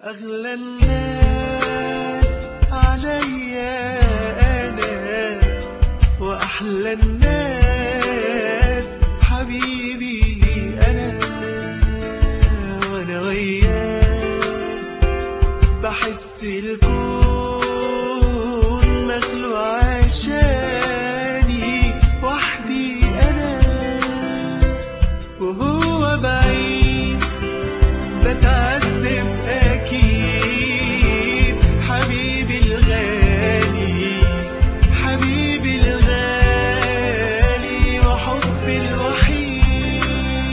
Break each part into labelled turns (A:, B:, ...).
A: أغلى الناس عليا أنا وأحلى الناس حبيبي أنا وأنا وياك بحس الكون مخلوق عشاني وحدي أنا وهو بعيد بتعذب أكيد حبيبي الغالي حبيبي الغالي وحبي الوحيد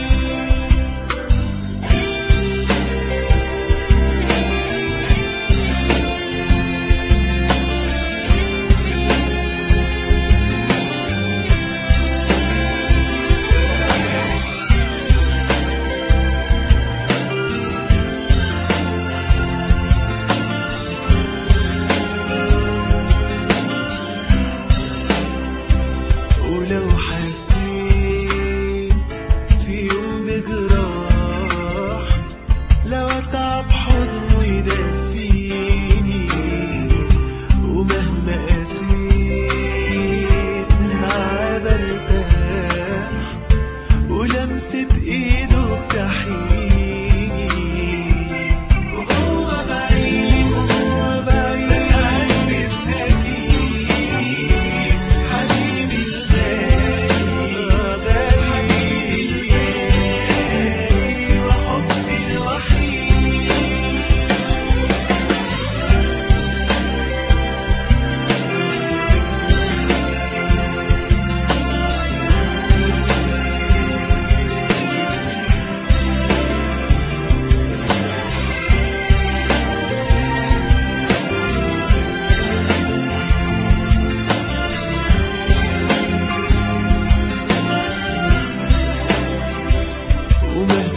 A: ولو حسيت في يوم بجراح لو اتعب حضنه يدفيني ومهما قسيت معاه برتاح ولمسة ايده بتحييني وهو بعيد وهو بعيد بتعذب أكيد حبيبي الغالي حبيبي الغالي وحبي الوحيد ومهما